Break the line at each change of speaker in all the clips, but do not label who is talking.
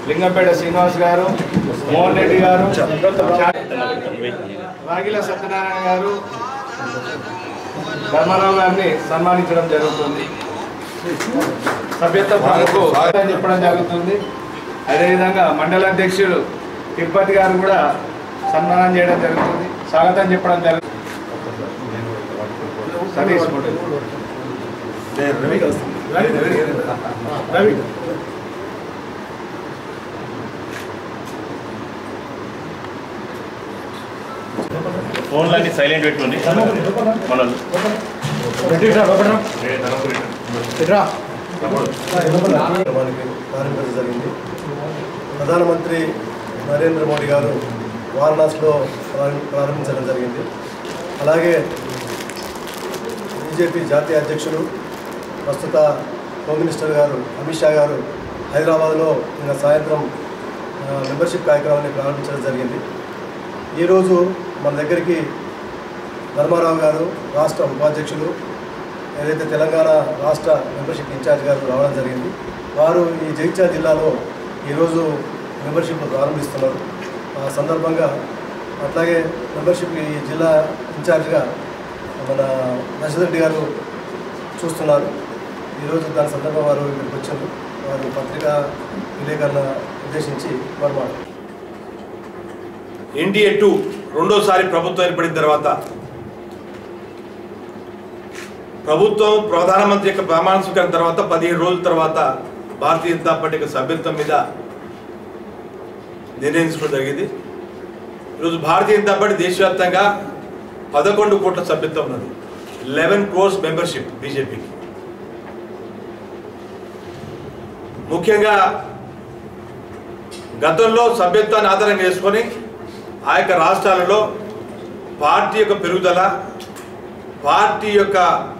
లింగంపేట శ్రీనివాస్ గారు మోహన్ రెడ్డి గారు రాగిల సత్యనారాయణ గారు ధర్మారావు గారిని సన్మానించడం జరుగుతుంది సభ్యత్వ పనులకు స్వాగతం చెప్పడం జరుగుతుంది అదేవిధంగా మండల అధ్యక్షుడు తిరుపతి గారు కూడా సన్మానం చేయడం జరుగుతుంది స్వాగతం చెప్పడం జరుగుతుంది సతీష్ మోడల్. రవి
ఫోన్లన్నీ సైలెంట్ పెట్టుకోండి మన
కార్యక్రమానికి ప్రారంభించడం జరిగింది ప్రధానమంత్రి నరేంద్ర మోడీ గారు వారణాసిలో ప్రారం- ప్రారంభించడం జరిగింది అలాగే బీజేపీ జాతీయ అధ్యక్షులు ప్రస్తుత హోమ్ మినిస్టర్ గారు అమిత్ షా గారు హైదరాబాద్లో నిన్న సాయంత్రం ఆ, మెంబర్షిప్ కార్యక్రమాన్ని ప్రారంభించడం జరిగింది ఈరోజు మన దగ్గరికి ధర్మారావు గారు రాష్ట్ర ఉపాధ్యక్షులు ఏదైతే తెలంగాణ రాష్ట్ర మెంబర్షిప్ ఇన్ఛార్జ్ గారు రావడం జరిగింది వారు ఈ జగిత్యాల జిల్లాలో ఈరోజు మెంబర్షిప్ ప్రారంభిస్తున్నారు ఆ సందర్భంగా అట్లాగే మెంబర్షిప్ ఈ జిల్లా ఇన్ఛార్జ్గా మన దశరెడ్డి గారు చూస్తున్నారు ఈరోజు దాని సందర్భంగా వారు ఇక్కడికి వచ్చారు వారు పత్రికా విలేకరణ ఉద్దేశించి వారు మాట్లాడారు
ఎన్డీఏ టూ రెండోసారి ప్రభుత్వం ఏర్పడిన తర్వాత ప్రభుత్వం ప్రధానమంత్రి యొక్క ప్రమాణ స్వీకారం తర్వాత పదిహేడు రోజుల తర్వాత భారతీయ జనతా పార్టీ యొక్క సభ్యత్వం మీద నిర్ణయించుకోవడం జరిగింది ఈరోజు భారతీయ జనతా పార్టీ దేశవ్యాప్తంగా పదకొండు కోట్ల సభ్యత్వం ఉన్నది లెవెన్ క్రోర్స్ మెంబర్షిప్ బీజేపీకి ముఖ్యంగా గతంలో సభ్యత్వాన్ని ఆధారం చేసుకొని ఆ యొక్క రాష్ట్రాలలో పార్టీ యొక్క పెరుగుదల పార్టీ యొక్క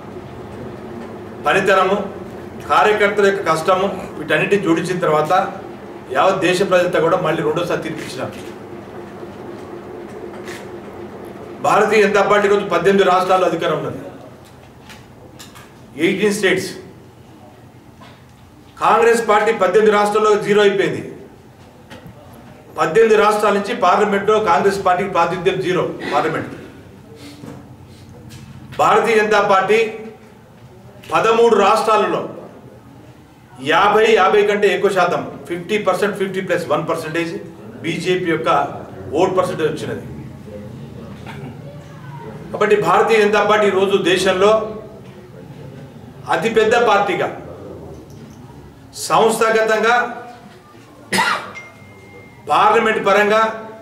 పనితనము కార్యకర్తల యొక్క కష్టము వీటన్నిటిని జోడించిన తర్వాత యావత్ దేశ ప్రజలతో కూడా మళ్ళీ రెండోసారి తీర్పిచ్చినాం భారతీయ జనతా పార్టీ రోజు పద్దెనిమిది రాష్ట్రాల్లో అధికారం ఉన్నది ఎయిటీన్ స్టేట్స్ కాంగ్రెస్ పార్టీ పద్దెనిమిది రాష్ట్రాల్లో జీరో అయిపోయింది పద్దెనిమిది రాష్ట్రాల నుంచి పార్లమెంట్లో కాంగ్రెస్ పార్టీకి ప్రాతినిధ్యం zero parliament Bharatiya Janata Party పదమూడు రాష్ట్రాలలో యాభై యాభై కంటే ఎక్కువ శాతం fifty percent fifty plus one percentage BJP యొక్క ఓట్ పర్సెంటేజ్ వచ్చినది కాబట్టి భారతీయ జనతా పార్టీ ఈరోజు దేశంలో అతిపెద్ద పార్టీగా సంస్థాగతంగా పార్లమెంట్ పరంగా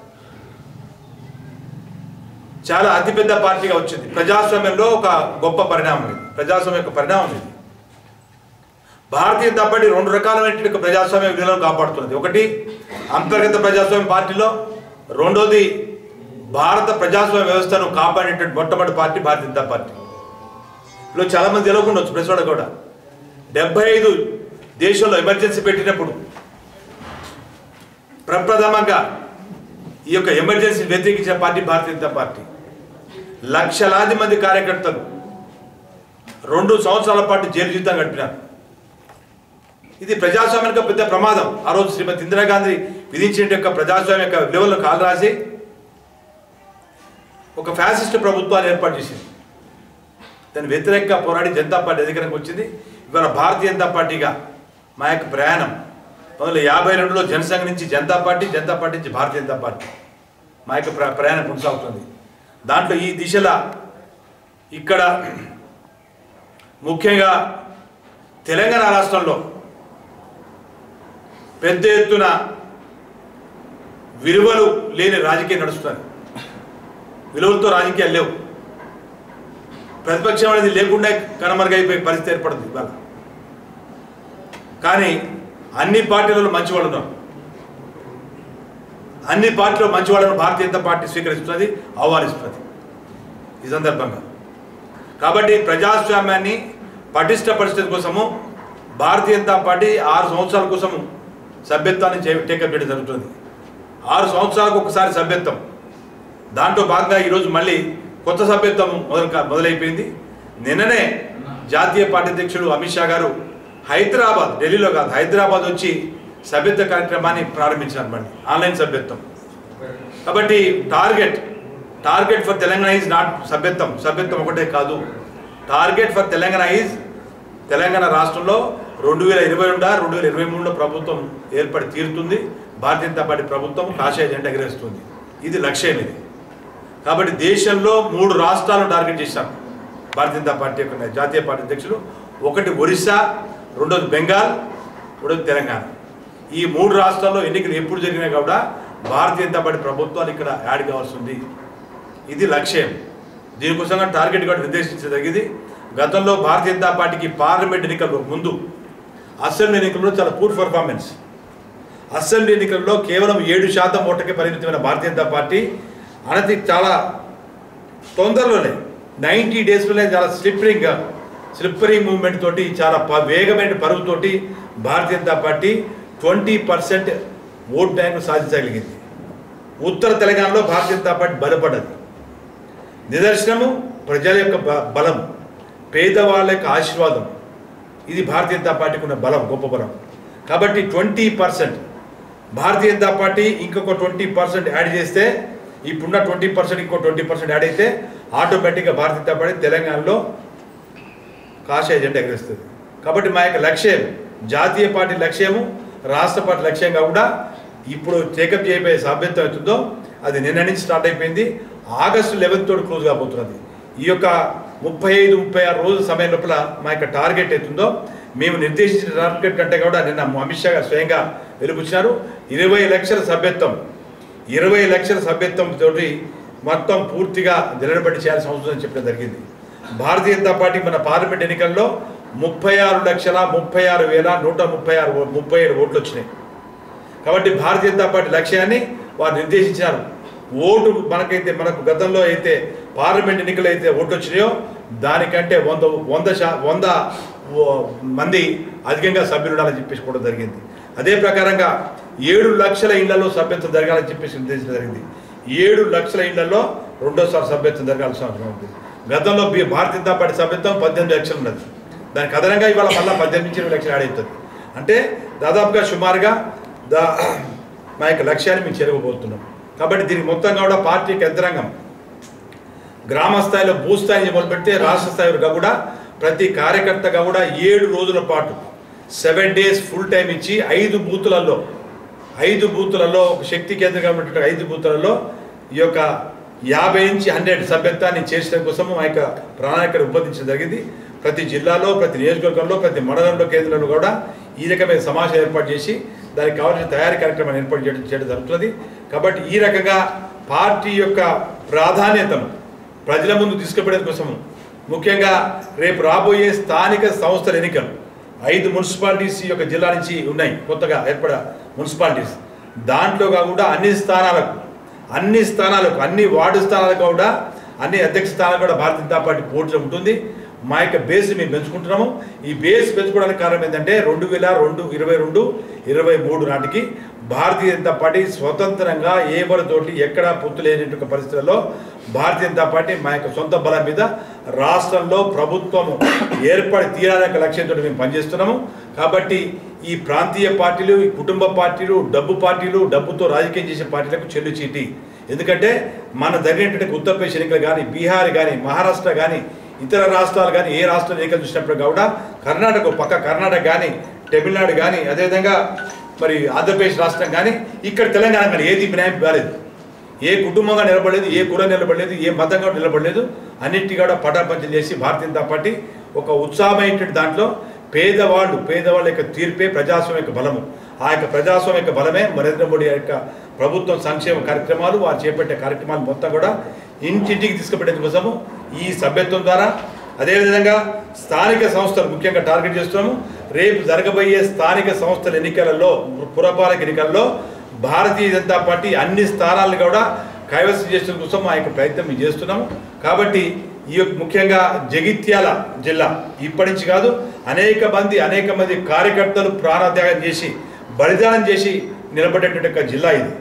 చాలా అతిపెద్ద పార్టీగా వచ్చింది ప్రజాస్వామ్యంలో ఒక గొప్ప పరిణామం ఇది ప్రజాస్వామ్యం యొక్క పరిణామం ఇది భారతీయ జనతా పార్టీ రెండు రకాలైనటువంటి ఒక ప్రజాస్వామ్య విలువలను కాపాడుతున్నది ఒకటి అంతర్గత ప్రజాస్వామ్య పార్టీలో రెండోది భారత ప్రజాస్వామ్య వ్యవస్థను కాపాడేటువంటి మొట్టమొదటి పార్టీ భారతీయ జనతా పార్టీ ఇలా చాలా మంది తెలియకుండా వచ్చు ప్రెస్ వాళ్ళకు కూడా డెబ్బై ఐదు దేశంలో ఎమర్జెన్సీ పెట్టినప్పుడు ప్రప్రథమంగా ఈ యొక్క ఎమర్జెన్సీ వ్యతిరేకించిన పార్టీ భారతీయ జనతా పార్టీ లక్షలాది మంది కార్యకర్తలు రెండు సంవత్సరాల పాటు జైలు జీవితం గడిపినారు ఇది ప్రజాస్వామ్యానికి పెద్ద ప్రమాదం ఆ రోజు శ్రీమతి ఇందిరాగాంధీ విధించిన యొక్క ప్రజాస్వామ్య యొక్క విలువలను కాలు రాసి ఒక ఫ్యాసిస్ట్ ప్రభుత్వాన్ని ఏర్పాటు చేసింది దాని వ్యతిరేకంగా పోరాడి జనతా పార్టీ అధికారంకి వచ్చింది ఇవాళ భారతీయ జనతా పార్టీగా మా యొక్క ప్రయాణం పంతొమ్మిది వందల యాభై రెండులో జనసంఘ నుంచి జనతా పార్టీ జనతా పార్టీ నుంచి భారతీయ జనతా పార్టీ మా యొక్క ప్ర- ప్రయాణం కొనసాగుతుంది దాంట్లో ఈ దిశలో ఇక్కడ ముఖ్యంగా తెలంగాణ రాష్ట్రంలో పెద్ద ఎత్తున విలువలు లేని రాజకీయం నడుస్తుంది విలువలతో రాజకీయాలు లేవు ప్రతిపక్షం అనేది లేకుండా కనుమరుగైపోయే పరిస్థితి ఏర్పడుతుంది ఇవాళ కానీ అన్ని పార్టీలలో మంచి వాళ్ళు ఉన్నారు అన్ని పార్టీలో మంచి వాళ్ళను భారతీయ జనతా పార్టీ స్వీకరిస్తున్నది ఆహ్వానిస్తున్నది ఈ సందర్భంగా కాబట్టి ప్రజాస్వామ్యాన్ని పటిష్ట పరిస్థితి కోసము భారతీయ జనతా పార్టీ ఆరు సంవత్సరాల కోసము సభ్యత్వాన్ని చే- టేకప్ చేయడం జరుగుతుంది ఆరు సంవత్సరాలకు ఒకసారి సభ్యత్వం దాంట్లో భాగంగా ఈరోజు మళ్ళీ కొత్త సభ్యత్వం మొదలు కా- మొదలైపోయింది నిన్ననే జాతీయ పార్టీ అధ్యక్షుడు అమిత్ షా గారు హైదరాబాద్ ఢిల్లీలో కాదు హైదరాబాద్ వచ్చి సభ్యత్వ కార్యక్రమాన్ని ప్రారంభించినారు మళ్ళీ ఆన్లైన్ సభ్యత్వం కాబట్టి target target for Telangana is not సభ్యత్వం సభ్యత్వం ఒకటే కాదు target for Telangana is Telangana రాష్ట్రంలో రెండు వేల ఇరవై రెండా రెండు వేల ఇరవై మూడులో ప్రభుత్వం ఏర్పడి తీరుతుంది భారతీయ జనతా పార్టీ ప్రభుత్వం కాషాయ జెండా ఎగరేస్తుంది ఇది లక్ష్యం ఇది కాబట్టి దేశంలో మూడు రాష్ట్రాలను టార్గెట్ చేశాం భారతీయ జనతా పార్టీ యొక్క జాతీయ పార్టీ అధ్యక్షులు ఒకటి ఒరిస్సా రెండోది బెంగాల్ మూడోది తెలంగాణ ఈ మూడు రాష్ట్రాల్లో ఎన్నికలు ఎప్పుడు జరిగినాయి కూడా భారతీయ జనతా పార్టీ ప్రభుత్వాలు ఇక్కడ యాడ్ కావాల్సి ఉంది ఇది లక్ష్యం దీనికోసంగా టార్గెట్ కూడా నిర్దేశించదగింది గతంలో భారతీయ జనతా పార్టీకి పార్లమెంట్ ఎన్నికల్లో ముందు అసెంబ్లీ ఎన్నికల్లో చాలా పూర్ పర్ఫార్మెన్స్ అసెంబ్లీ ఎన్నికల్లో కేవలం ఏడు శాతం ఓటకే పరిమితమైన భారతీయ జనతా పార్టీ అనతి చాలా తొందరలోనే నైంటీ డేస్లోనే చాలా స్లిప్పరింగ్గా స్లిప్పరింగ్ మూవ్మెంట్ తోటి చాలా ప- వేగమైన పరుగుతోటి Bharatiya Janata Party twenty percent vote bank సాధించగలిగింది ఉత్తర తెలంగాణలో భారతీయ జనతా పార్టీ బలపడ్డది నిదర్శనము ప్రజల యొక్క బ- బలం పేదవాళ్ళ యొక్క ఆశీర్వాదం ఇది భారతీయ జనతా పార్టీకి ఉన్న బలం గొప్ప బలం కాబట్టి twenty percent Bharatiya Janata Party ఇంకొక ట్వంటీ పర్సెంట్ యాడ్ చేస్తే ఇప్పుడున్న ట్వంటీ పర్సెంట్ ఇంకో ట్వంటీ పర్సెంట్ యాడ్ అయితే ఆటోమేటిక్గా భారతీయ జనతా పార్టీ తెలంగాణలో కాషాయ జెండా ఎగరేస్తుంది కాబట్టి మా యొక్క లక్ష్యం జాతీయ పార్టీ లక్ష్యము రాష్ట్ర పార్టీ లక్ష్యంగా కూడా ఇప్పుడు టేకప్ చేయబోయే సభ్యత్వం అవుతుందో అది నిన్న నుంచి స్టార్ట్ అయిపోయింది ఆగస్టు లెవెన్త్ తోటి క్లోజ్ కాబోతున్నది ఈ యొక్క ముప్పై ఐదు ముప్పై ఆరు రోజుల సమయం లోపల మా యొక్క టార్గెట్ అవుతుందో మేము నిర్దేశించిన టార్గెట్ కంటే కూడా నిన్న అమిత్ షా గారు స్వయంగా వెలుపుచ్చినారు ఇరవై లక్షల సభ్యత్వం ఇరవై లక్షల సభ్యత్వం తోటి మొత్తం పూర్తిగా నిలబడి చేయాల్సిన అవసరం చెప్పడం జరిగింది భారతీయ జనతా పార్టీ మన పార్లమెంట్ ఎన్నికల్లో ముప్పై ఆరు లక్షల ముప్పై ఆరు వేల నూట ముప్పై ఆరు ఓ- ముప్పై ఏడు ఓట్లు వచ్చినాయి కాబట్టి భారతీయ జనతా పార్టీ లక్ష్యాన్ని వారు నిర్దేశించారు ఓటు మనకైతే మనకు గతంలో అయితే పార్లమెంట్ ఎన్నికలు అయితే ఓట్లు వచ్చినాయో దానికంటే వంద వంద శా వంద ఓ మంది అధికంగా సభ్యులు ఉండాలని చెప్పేసి కూడా జరిగింది అదే ప్రకారంగా ఏడు లక్షల ఇళ్లలో సభ్యత్వం జరగాలని చెప్పేసి నిర్దేశించడం జరిగింది ఏడు లక్షల ఇళ్లలో రెండోసారి సభ్యత్వం జరగాల్సిన అవసరం ఉంది గతంలో బి- భారతీయ జనతా పార్టీ సభ్యత్వం పద్దెనిమిది లక్షలు ఉన్నది దానికి అదనంగా ఇవాళ మళ్ళీ పద్దెనిమిది నుంచి ఇరవై లక్షలు యాడ్ అవుతుంది అంటే దాదాపుగా సుమారుగా దా మా యొక్క లక్ష్యాన్ని మేము చేరుకోబోతున్నాం కాబట్టి దీనికి మొత్తంగా కూడా పార్టీ యొక్క యంత్రాంగం గ్రామ స్థాయిలో భూస్థాయి నుంచి మొదలుపెడితే రాష్ట్ర స్థాయి వరకు కూడా ప్రతి కార్యకర్తగా కూడా ఏడు రోజుల పాటు సెవెన్ డేస్ ఫుల్ టైం ఇచ్చి ఐదు బూతులలో ఐదు బూతులలో ఒక శక్తి కేంద్రంగా ఉన్నటువంటి ఐదు బూతులలో ఈ యొక్క యాభై నుంచి హండ్రెడ్ సభ్యత్వాన్ని చేర్చడం కోసం మా యొక్క ప్రణాళికను రూపొందించడం జరిగింది ప్రతి జిల్లాలో ప్రతి నియోజకవర్గంలో ప్రతి మండలంలో కేంద్రంలో కూడా ఈ రకమైన సమాచారం ఏర్పాటు చేసి దానికి కావాల్సిన తయారీ కార్యక్రమాన్ని ఏర్పాటు చేయడం చేయడం జరుగుతుంది కాబట్టి ఈ రకంగా పార్టీ యొక్క ప్రాధాన్యతను ప్రజల ముందు తీసుకుపోయడం కోసం ముఖ్యంగా రేపు రాబోయే స్థానిక సంస్థల ఎన్నికలు ఐదు మున్సిపాలిటీస్ ఈ యొక్క జిల్లా నుంచి ఉన్నాయి కొత్తగా ఏర్పడ మున్సిపాలిటీస్ దాంట్లో కూడా అన్ని స్థానాలకు అన్ని స్థానాలకు అన్ని వార్డు స్థానాలకు కూడా అన్ని అధ్యక్ష స్థానాలకు కూడా భారతీయ జనతా పార్టీ పోటీలో ఉంటుంది మా యొక్క బేస్ మేము పెంచుకుంటున్నాము ఈ బేస్ పెంచుకోవడానికి కారణం ఏంటంటే రెండు వేల రెండు ఇరవై రెండు ఇరవై మూడు నాటికి భారతీయ జనతా పార్టీ స్వతంత్రంగా ఏ బలతోటి ఎక్కడా పొత్తు లేనటువంటి పరిస్థితుల్లో భారతీయ జనతా పార్టీ మా యొక్క సొంత బలం మీద రాష్ట్రంలో ప్రభుత్వము ఏర్పడి తీరాలనే లక్ష్యంతో మేము పనిచేస్తున్నాము కాబట్టి ఈ ప్రాంతీయ పార్టీలు ఈ కుటుంబ పార్టీలు డబ్బు పార్టీలు డబ్బుతో రాజకీయం చేసే పార్టీలకు చెల్లు చీటి ఎందుకంటే మన జరిగినటువంటి ఉత్తరప్రదేశ్ ఎన్నికలు కానీ బీహార్ కానీ మహారాష్ట్ర కానీ ఇతర రాష్ట్రాలు కానీ ఏ రాష్ట్రం ఎన్నికలు చూసినప్పుడు కూడా కర్ణాటక పక్క కర్ణాటక కానీ తమిళనాడు కానీ అదేవిధంగా మరి ఆంధ్రప్రదేశ్ రాష్ట్రం కానీ ఇక్కడ తెలంగాణ కానీ ఏది న్యాయం కాలేదు ఏ కుటుంబంగా నిలబడలేదు ఏ కులం నిలబడలేదు ఏ మతంగా నిలబడలేదు అన్నింటి కూడా పటాపంచలు చేసి భారతీయ జనతా పార్టీ ఒక ఉత్సాహమైనటువంటి దాంట్లో పేదవాళ్ళు పేదవాళ్ళ యొక్క తీర్పే ప్రజాస్వామ్య యొక్క బలము ఆ యొక్క ప్రజాస్వామ్య యొక్క బలమే నరేంద్ర మోడీ యొక్క ప్రభుత్వం సంక్షేమ కార్యక్రమాలు వారు చేపట్టే కార్యక్రమాలు మొత్తం కూడా ఇంటింటికి తీసుకుపెట్టే కోసము ఈ సభ్యత్వం ద్వారా అదేవిధంగా స్థానిక సంస్థలు ముఖ్యంగా టార్గెట్ చేస్తున్నాము రేపు జరగబోయే స్థానిక సంస్థల ఎన్నికలలో పురపాలక ఎన్నికల్లో భారతీయ జనతా పార్టీ అన్ని స్థానాలను కూడా కైవసం చేసిన కోసం మా యొక్క ప్రయత్నం మేము చేస్తున్నాము కాబట్టి ఈ యొక్క ముఖ్యంగా జగిత్యాల జిల్లా ఇప్పటి నుంచి కాదు అనేక మంది అనేక మంది కార్యకర్తలు ప్రాణత్యాగం చేసి బలిదానం చేసి నిలబడేటువంటి ఒక జిల్లా ఇది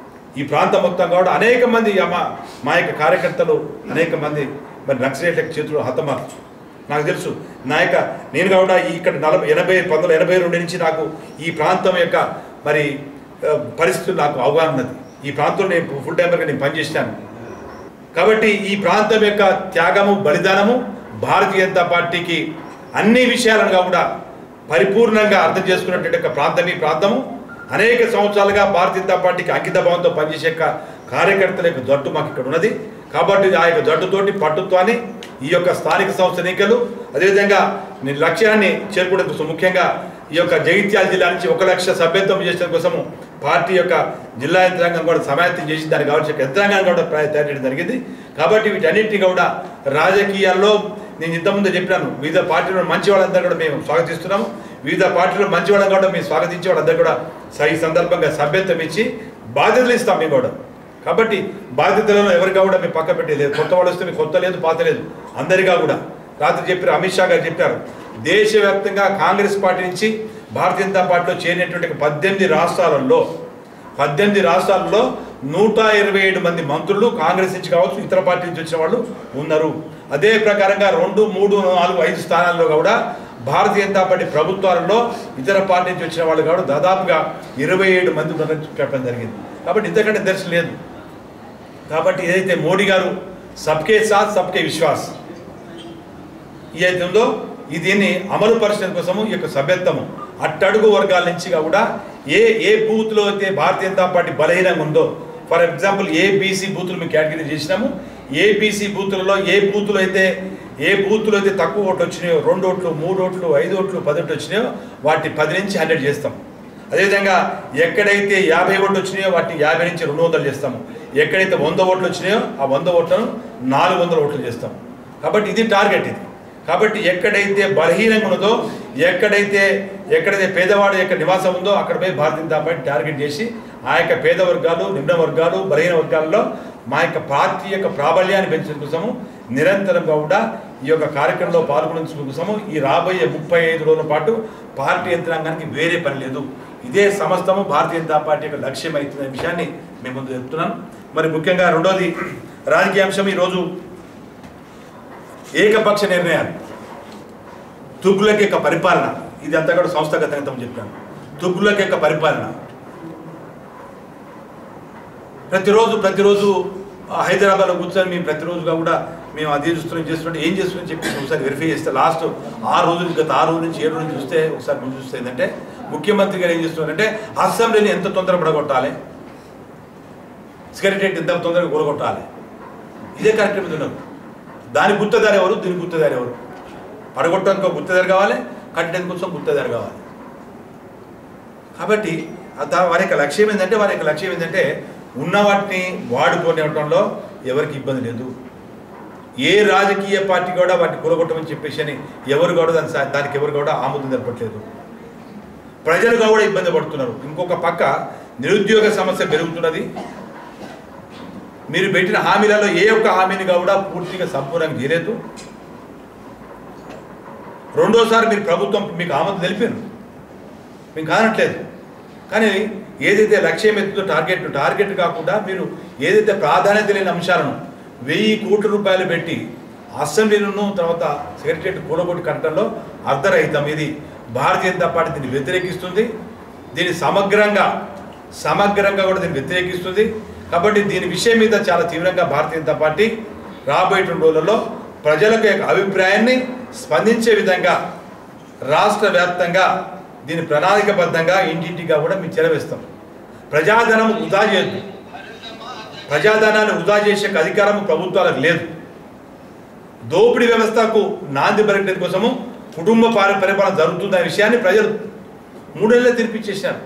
ఈ ప్రాంతం మొత్తం కూడా అనేక మంది మా మా యొక్క కార్యకర్తలు అనేక మంది మరి నక్సలైట్ల చేతులు హతమార్చు నాకు తెలుసు నా యొక్క నేను కూడా ఈ ఇక్కడ నలభై ఎనభై పంతొమ్మిది ఎనభై రెండు నుంచి నాకు ఈ ప్రాంతం యొక్క మరి ఆ, పరిస్థితులు నాకు అవగాహన ఉన్నది ఈ ప్రాంతంలో నేను ఫుల్ టైమర్గా నేను పనిచేశాను కాబట్టి ఈ ప్రాంతం యొక్క త్యాగము బలిదానము భారతీయ జనతా పార్టీకి అన్ని విషయాలను కూడా పరిపూర్ణంగా అర్థం చేసుకున్నటువంటి ఒక ప్రాంతం ఈ ప్రాంతము అనేక సంవత్సరాలుగా భారతీయ జనతా పార్టీకి అంకిత భావంతో పనిచేసే యొక్క కార్యకర్తల యొక్క జట్టు మాకు ఇక్కడ ఉన్నది కాబట్టి ఆ యొక్క జట్టుతోటి పట్టుత్వాన్ని ఈ యొక్క స్థానిక సంస్థ ఎన్నికలు అదేవిధంగా నేను లక్ష్యాన్ని చేరుకోవడం కోసం ముఖ్యంగా ఈ యొక్క జగిత్యాల జిల్లా నుంచి ఒక లక్ష సభ్యత్వం చేసడం కోసము పార్టీ యొక్క జిల్లా యంత్రాంగం కూడా సమాయత్తం చేసి దానికి కావాల్సిన యంత్రాంగాన్ని కూడా ప్ర- తయారు చేయడం జరిగింది కాబట్టి వీటన్నిటిని కూడా రాజకీయాల్లో నేను ఇంతకుముందు చెప్పినాను వివిధ పార్టీలో మంచి వాళ్ళందరూ కూడా మేము స్వాగతిస్తున్నాము వివిధ పార్టీలో మంచి వాళ్ళని కూడా మేము స్వాగతించే వాళ్ళందరూ కూడా స- ఈ సందర్భంగా సభ్యత్వం ఇచ్చి బాధ్యతలు ఇస్తాం మేము కూడా కాబట్టి బాధ్యతలను ఎవరిగా కూడా మేము పక్క పెట్టలేదు కొత్త వాళ్ళు వస్తే మీకు కొత్త లేదు పాత లేదు అందరిగా కూడా రాత్రి చెప్పారు అమిత్ షా గారు చెప్పారు దేశవ్యాప్తంగా కాంగ్రెస్ పార్టీ నుంచి భారతీయ జనతా పార్టీలో చేరినటువంటి పద్దెనిమిది రాష్ట్రాలలో పద్దెనిమిది రాష్ట్రాల్లో నూట ఇరవై ఏడు మంది మంత్రులు కాంగ్రెస్ నుంచి కావచ్చు ఇతర పార్టీ నుంచి వచ్చిన వాళ్ళు ఉన్నారు అదే ప్రకారంగా రెండు మూడు నాలుగు ఐదు స్థానాల్లో కూడా భారతీయ జనతా పార్టీ ప్రభుత్వాలలో ఇతర పార్టీ నుంచి వచ్చిన వాళ్ళు కూడా దాదాపుగా ఇరవై ఏడు మంది ఉన్నారని చెప్పడం జరిగింది కాబట్టి ఇంతకంటే దర్శనం లేదు కాబట్టి ఏదైతే మోడీ గారు సబ్కే సాత్ సబ్కే విశ్వాస్ ఏదైతే ఉందో ఈ దీన్ని అమలు పరిచయం కోసము ఈ యొక్క సభ్యత్వము అట్టడుగు వర్గాల నుంచి కూడా ఏ ఏ బూత్లో అయితే భారతీయ జనతా పార్టీ బలహీనంగా ఉందో ఫర్ ఎగ్జాంపుల్ ఏ బీసీ బూతులు మేము కేటగిరీ చేసినాము ఏ బీసీ బూతులలో ఏ బూతులు అయితే ఏ బూతులు అయితే తక్కువ ఓట్లు వచ్చినాయో రెండు ఓట్లు మూడు ఓట్లు ఐదు ఓట్లు పది ఓట్లు వచ్చినాయో వాటిని పది నుంచి హండ్రెడ్ చేస్తాం అదేవిధంగా ఎక్కడైతే యాభై ఓట్లు వచ్చినాయో వాటిని యాభై నుంచి రెండు వందలు చేస్తాము ఎక్కడైతే వంద ఓట్లు వచ్చినాయో ఆ వంద ఓట్లను నాలుగు వందల ఓట్లు చేస్తాం కాబట్టి ఇది టార్గెట్ ఇది కాబట్టి ఎక్కడైతే బలహీనంగా ఉన్నదో ఎక్కడైతే ఎక్కడైతే పేదవాడు యొక్క నివాసం ఉందో అక్కడ పోయి భారతీయ జనతా పార్టీ టార్గెట్ చేసి ఆ యొక్క పేద వర్గాలు నిమ్న వర్గాలు బలహీన వర్గాల్లో మా యొక్క పార్టీ యొక్క ప్రాబల్యాన్ని పెంచడం కోసము నిరంతరంగా కూడా ఈ యొక్క కార్యక్రమంలో పాల్గొనడం కోసము ఈ రాబోయే ముప్పై ఐదు రోజుల పాటు పార్టీ యంత్రాంగానికి వేరే పని లేదు ఇదే సమస్తము భారతీయ జనతా పార్టీ యొక్క లక్ష్యం అవుతున్న విషయాన్ని మేము ముందు చెప్తున్నాను మరి ముఖ్యంగా రెండోది రాజకీయ అంశం ఈరోజు ఏకపక్ష నిర్ణయాలు తుగ్గులకి యొక్క పరిపాలన ఇది అంతా కూడా సంస్థాగతంగా చెప్పాను తుగ్గులకి యొక్క పరిపాలన ప్రతిరోజు ప్రతిరోజు ఆ, హైదరాబాద్లో కూర్చొని మేము ప్రతిరోజుగా కూడా మేము అది చూస్తున్నాం చేస్తున్నాం ఏం చేస్తున్నాం చెప్పి ఒకసారి వెరిఫై చేస్తే లాస్ట్ ఆరు రోజులు గత ఆరు రోజుల నుంచి ఏడు రోజులు నుంచి చూస్తే ఒకసారి ముందు చూస్తే ఏంటంటే ముఖ్యమంత్రి గారు ఏం చేస్తున్నారంటే అసెంబ్లీని ఎంత తొందరగా పడగొట్టాలి సెక్రటరీ ఎంత తొందరగా కూడగొట్టాలి ఇదే కార్యక్రమం ఉన్నారు దాని గుత్తదారు ఎవరు దీని గుత్తదారు ఎవరు పడగొట్టడానికి ఒక గుత్తదారు కావాలి కట్టడానికి కోసం గుత్తదారు కావాలి కాబట్టి ఆ దా- వారి యొక్క లక్ష్యం ఏంటంటే వారి యొక్క లక్ష్యం ఏంటంటే ఉన్న వాటిని వాడుకోనివ్వడంలో ఎవరికి ఇబ్బంది లేదు ఏ రాజకీయ పార్టీ కూడా వాటిని కూలగొట్టమని చెప్పేసి అని ఎవరు కూడా దాని సా- దానికి ఎవరు కూడా ఆమోదం తెలపట్లేదు ప్రజలు కూడా ఇబ్బంది పడుతున్నారు ఇంకొక పక్క నిరుద్యోగ సమస్య పెరుగుతున్నది మీరు పెట్టిన హామీలలో ఏ ఒక్క హామీని కూడా పూర్తిగా సంపూర్ణంగా చేయలేదు రెండోసారి మీరు ప్రభుత్వం మీకు ఆమోదం తెలిపారు మేము కానట్లేదు కానీ ఏదైతే లక్ష్యం ఎత్తుతో టార్గెట్ టార్గెట్ కాకుండా మీరు ఏదైతే ప్రాధాన్యత లేని అంశాలను వెయ్యి కోట్ల రూపాయలు పెట్టి అసెంబ్లీలను తర్వాత సెక్రటరియట్ కూలగొట్టి కట్టడంలో అర్ధరహితం ఇది భారతీయ జనతా పార్టీ దీన్ని వ్యతిరేకిస్తుంది దీన్ని సమగ్రంగా సమగ్రంగా కూడా దీన్ని వ్యతిరేకిస్తుంది కాబట్టి దీని విషయం మీద చాలా తీవ్రంగా భారతీయ జనతా పార్టీ రాబోయేటువంటి రోజులలో ప్రజలకు యొక్క అభిప్రాయాన్ని స్పందించే విధంగా రాష్ట్ర వ్యాప్తంగా దీన్ని ప్రణాళికబద్ధంగా ఇంటింటిగా కూడా మేము చెలవేస్తాం ప్రజాధనం వృధా చేయొద్దు ప్రజాధనాన్ని వృధా చేసే అధికారం ప్రభుత్వాలకు లేదు దోపిడీ వ్యవస్థకు నాంది పలికడం కోసము కుటుంబ పారి- పరిపాలన జరుగుతుందనే విషయాన్ని ప్రజలు మూడేళ్ళే తినిపించేసినారు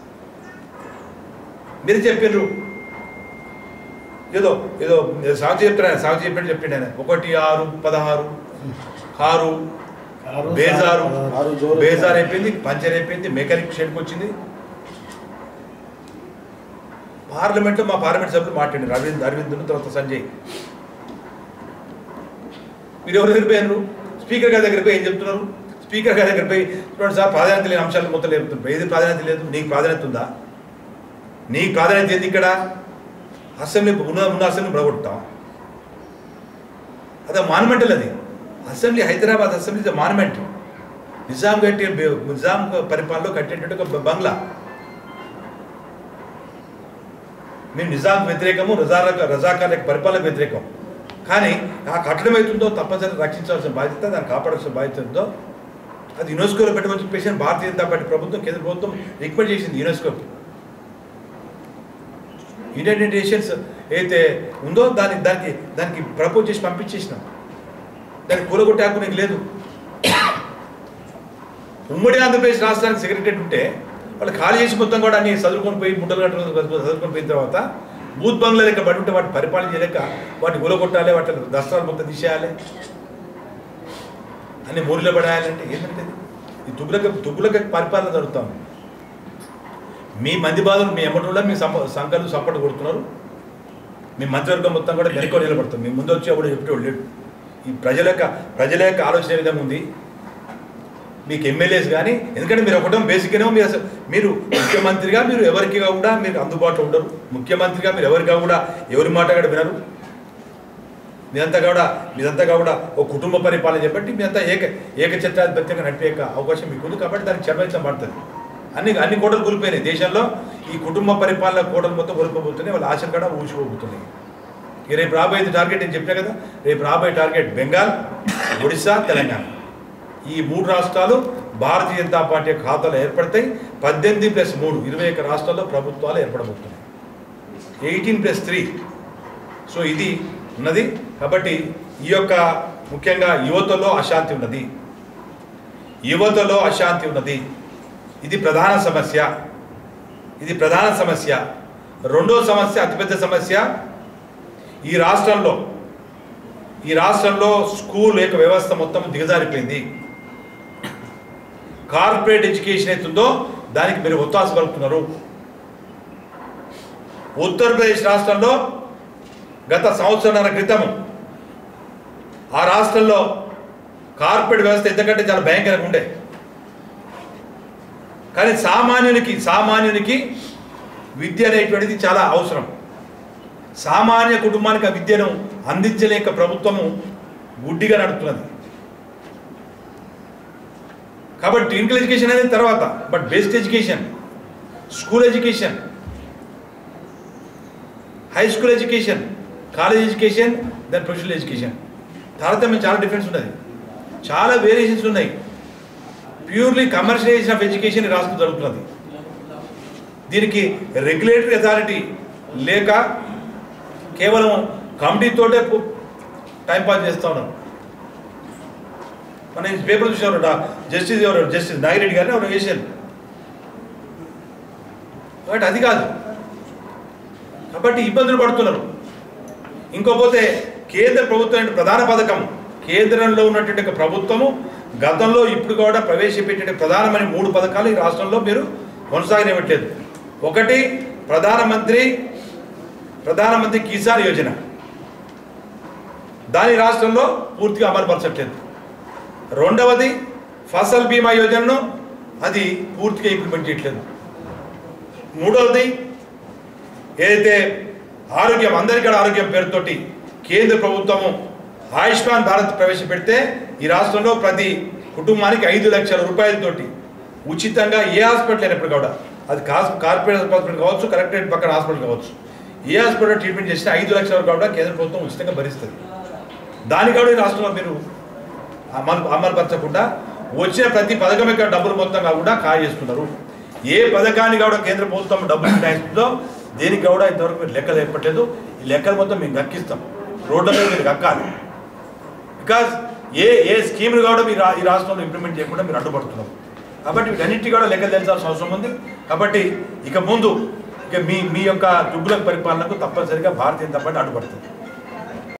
మీరు చెప్పారు ఏదో ఏదో ఏదో సాగు చెప్తాను సాగు చెప్పాడు చెప్పిండు ఆయన ఒకటి ఆరు పదహారు ఆరు బేజారు బేజార్ అయిపోయింది పంచర్ అయిపోయింది మెకానిక్ షెడ్కి వచ్చింది పార్లమెంట్లో మా పార్లమెంట్ సభ్యులు మాట్లాడారు అరవింద్ అరవింద్ తర్వాత సంజయ్ మీరు ఎవరి దగ్గర పోయారు స్పీకర్ గారి దగ్గర పోయి ఏం చెప్తున్నారు స్పీకర్ గారి దగ్గర పోయి చూడండి సార్ ప్రాధాన్యత లేని అంశాలు మొత్తం లేపుతున్నారు ఏది ప్రాధాన్యత లేదు నీకు ప్రాధాన్యత ఉందా నీకు ప్రాధాన్యత ఏంది ఇక్కడ అసెంబ్లీ ఉన్న ఉన్న అసెంబ్లీ పడగొట్టాం అదే మాన్మెంటల్ అది assembly Hyderabad assembly is monument Nizam కట్టే నిజాం పరిపాలనలో కట్టేటువంటి ఒక బంగ్లా మేము నిజాం వ్యతిరేకము రజాక రజాకార్లకు పరిపాలన వ్యతిరేకం కానీ ఆ కట్టడం అవుతుందో తప్పనిసరి రక్షించాల్సిన బాధ్యత దాన్ని కాపాడాల్సిన బాధ్యత ఉందో అది యునెస్కోలో పెట్టమని చెప్పేసి భారతీయ జనతా పార్టీ ప్రభుత్వం కేంద్ర ప్రభుత్వం రికమెండ్ చేసింది యునెస్కోకి యునైటెడ్ నేషన్స్ అయితే ఉందో దానికి దానికి దానికి ప్రపోజ్ చేసి పంపించేసినాం దానికి కూలగొట్టే హక్కు నీకు లేదు ఉమ్మడి ఆంధ్రప్రదేశ్ రాష్ట్రానికి సెక్రటరీ ఉంటే వాళ్ళు ఖాళీ చేసి మొత్తం కూడా అన్ని చదువుకొని పోయి ముట్టలు కట్టుకొని చదువుకొని పోయిన తర్వాత బూత్ బంగ్లా లెక్క పడి ఉంటే వాటిని పరిపాలన చేయలేక వాటిని కూలగొట్టాలి వాటి దస్త్రాలు మొత్తం తీసేయాలి అన్ని మూరిలో పడేయాలంటే ఏంటంటే ఇది? ఈ తుగ్గులక తుగ్గులక పరిపాలన జరుగుతాం మీ మంది బాధలు మీ ఎమ్మటంలో మీ సంప సంఘాలు సపోర్ట్ కొడుతున్నారు మీ మంత్రివర్గం మొత్తం కూడా వెనక నిలబడతాం మీ ముందు వచ్చి అప్పుడు చెప్పేవాడు లేడు ఈ ప్రజల యొక్క ప్రజల యొక్క ఆలోచన ఏ విధంగా ఉంది మీకు ఎమ్మెల్యేస్ కానీ ఎందుకంటే మీరు ఒకటం బేసిక్గానే మీరు అసలు మీరు ముఖ్యమంత్రిగా మీరు ఎవరికి కూడా మీరు అందుబాటులో ఉండరు ముఖ్యమంత్రిగా మీరు ఎవరిగా కూడా ఎవరి మాట కూడా వినరు మీరంతా కూడా మీరంతా కూడా ఒక కుటుంబ పరిపాలన చెప్పండి మీరంతా ఏక ఏక చట్టాధిపత్యంగా నడిపే అవకాశం మీకు ఉంది కాబట్టి దానికి క్షమించబడుతుంది అన్ని అన్ని కోటలు కూలిపోయినాయి దేశంలో ఈ కుటుంబ పరిపాలన కోటలు మొత్తం కోల్పోబోతున్నాయి వాళ్ళ ఆశలు కూడా ఊసిపోబోతున్నాయి ఇక రేపు రాబోయే టార్గెట్ నేను చెప్పినా కదా రేపు రాబోయే టార్గెట్ బెంగాల్ ఒడిశా తెలంగాణ ఈ మూడు రాష్ట్రాలు భారతీయ జనతా పార్టీ యొక్క ఖాతాలో ఏర్పడతాయి పద్దెనిమిది ప్లస్ మూడు ఇరవై ఒక్క రాష్ట్రాల్లో ప్రభుత్వాలు ఏర్పడబోతున్నాయి ఎయిటీన్ ప్లస్ త్రీ సో ఇది ఉన్నది కాబట్టి ఈ యొక్క ముఖ్యంగా యువతలో అశాంతి ఉన్నది యువతలో అశాంతి ఉన్నది ఇది ప్రధాన సమస్య ఇది ప్రధాన సమస్య రెండో సమస్య అతిపెద్ద సమస్య ఈ రాష్ట్రంలో ఈ రాష్ట్రంలో స్కూల్ యొక్క వ్యవస్థ మొత్తం దిగజారిపోయింది కార్పొరేట్ ఎడ్యుకేషన్ అవుతుందో దానికి మీరు ఒత్తాస పలుకుతున్నారు ఉత్తరప్రదేశ్ రాష్ట్రంలో గత సంవత్సరాల క్రితం ఆ రాష్ట్రంలో కార్పొరేట్ వ్యవస్థ ఎంతకంటే చాలా భయంకరంగా ఉండే కానీ సామాన్యునికి సామాన్యునికి విద్య అనేటువంటిది చాలా అవసరం సామాన్య కుటుంబానికి ఆ విద్యను అందించలేక ప్రభుత్వము గుడ్డిగా నడుపుతున్నది కాబట్టి టెక్నికల్ ఎడ్యుకేషన్ అనేది తర్వాత but best education school education high school education college education then professional education తారతమ్యం చాలా డిఫరెన్స్ ఉన్నది చాలా వేరియేషన్స్ ఉన్నాయి ప్యూర్లీ కమర్షియలైజేషన్ ఆఫ్ ఎడ్యుకేషన్ ఈ రాష్ట్రం జరుగుతున్నది దీనికి రెగ్యులేటరీ అథారిటీ లేక కేవలం కమిటీతోటే పు- టైంపాస్ చేస్తూ ఉన్నారు మన ఈ పేపర్ చూసారు జస్టిస్ ఎవరు జస్టిస్ నాగిరెడ్డి గారిని ఎవరు వేసారు బట్ అది కాదు కాబట్టి ఇబ్బందులు పడుతున్నారు ఇంకోపోతే కేంద్ర ప్రభుత్వం అంటే ప్రధాన పథకం కేంద్రంలో ఉన్నటువంటి ఒక ప్రభుత్వము గతంలో ఇప్పుడు కూడా ప్రవేశపెట్టే ప్రధానమైన మూడు పథకాలు ఈ రాష్ట్రంలో మీరు కొనసాగనివ్వట్లేదు ఒకటి ప్రధానమంత్రి ప్రధానమంత్రి కిసాన్ యోజన దాని రాష్ట్రంలో పూర్తిగా అమలుపరచట్లేదు రెండవది ఫసల్ బీమా యోజనను అది పూర్తిగా ఇంప్లిమెంట్ చేయట్లేదు మూడవది ఏదైతే ఆరోగ్యం అందరికీ ఆరోగ్యం పేరుతోటి కేంద్ర ప్రభుత్వము ఆయుష్మాన్ భారత్ ప్రవేశపెడితే ఈ రాష్ట్రంలో ప్రతి కుటుంబానికి ఐదు లక్షల రూపాయలతోటి ఉచితంగా ఏ హాస్పిటల్ అయినప్పుడు కూడా అది కాస్ కార్పొరేట్ హాస్పిటల్ కావచ్చు కలెక్టరేట్ పక్కన హాస్పిటల్ కావచ్చు ఏ హాస్పిటల్ ట్రీట్మెంట్ చేసినా ఐదు లక్షల వరకు కూడా కేంద్ర ప్రభుత్వం ఉచితంగా భరిస్తుంది దాని కూడా ఈ రాష్ట్రంలో మీరు అమలు అమలుపరచకుండా వచ్చిన ప్రతి పథకం యొక్క డబ్బులు మొత్తం కాకుండా ఖాళీ చేస్తున్నారు ఏ పథకాన్ని కూడా కేంద్ర ప్రభుత్వం డబ్బులు కేటాయిస్తుందో దేనికి కూడా ఇంతవరకు మీరు లెక్కలు చెప్పట్లేదు ఈ లెక్కలు మొత్తం మేము గక్కిస్తాం రోడ్ల మీద మీరు గక్కాలి బికాజ్ ఏ ఏ స్కీమ్లు కూడా మీరు రా- ఈ రాష్ట్రంలో ఇంప్లిమెంట్ చేయకుండా మీరు అడ్డుపడుతున్నారు కాబట్టి వీటన్నిటి కూడా లెక్కలు తెల్చాల్సిన అవసరం ఉంది కాబట్టి ఇక ముందు ఇక మీ మీ యొక్క దుగ్గుల పరిపాలనకు తప్పనిసరిగా భారతీయ జనతా పార్టీ అడ్డుపడుతుంది